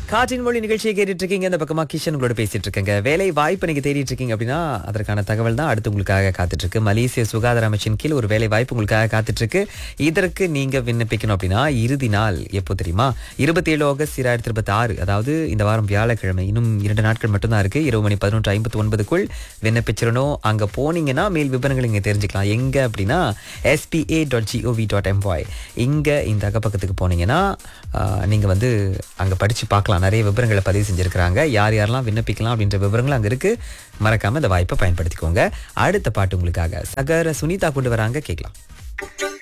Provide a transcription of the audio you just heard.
காற்றின் மொழி நிகழ்ச்சியை கேட்டுட்டு இருக்கீங்க இந்த பக்கமா கிஷன் உங்களோட பேசிட்டு இருக்கேங்க வேலை வாய்ப்பு நீங்க தேடிட்டு இருக்கீங்க அப்படின்னா அதற்கான தகவல் தான் அடுத்து உங்களுக்காக காத்துட்டு இருக்கு மலேசிய சுகாதார அமைச்சின் கீழ் ஒரு வேலை வாய்ப்பு உங்களுக்காக காத்துட்டு இருக்கு இதற்கு நீங்க விண்ணப்பிக்கணும் அப்படின்னா இறுதி நாள் எப்போ தெரியுமா இருபத்தி ஏழு ஆகஸ்ட் இரண்டாயிரத்தி இருபத்தி ஆறு அதாவது இந்த வாரம் வியாழக்கிழமை இன்னும் இரண்டு நாட்கள் மட்டும்தான் இருக்கு இரவு மணி பதினொன்று ஐம்பத்தி ஒன்பதுக்குள் விண்ணப்பிச்சிடணும் அங்க போனீங்கன்னா மேல் விவரங்கள் இங்க தெரிஞ்சுக்கலாம் எங்க அப்படின்னா SPA dot GOV dot MY இங்க இந்த அகப்பக்கத்துக்கு போனீங்கன்னா ஆஹ், நீங்க வந்து அங்க படிச்சு பார்க்கலாம் நிறைய விவரங்களை பதிவு செஞ்சிருக்கிறாங்க யார் யாரெல்லாம் விண்ணப்பிக்கலாம் அப்படின்ற விவரங்கள் அங்க இருக்கு மறக்காம இந்த வாய்ப்பை பயன்படுத்திக்கோங்க அடுத்த பாட்டு உங்களுக்காக சகர சுனிதா கொண்டு வராங்க கேட்கலாம்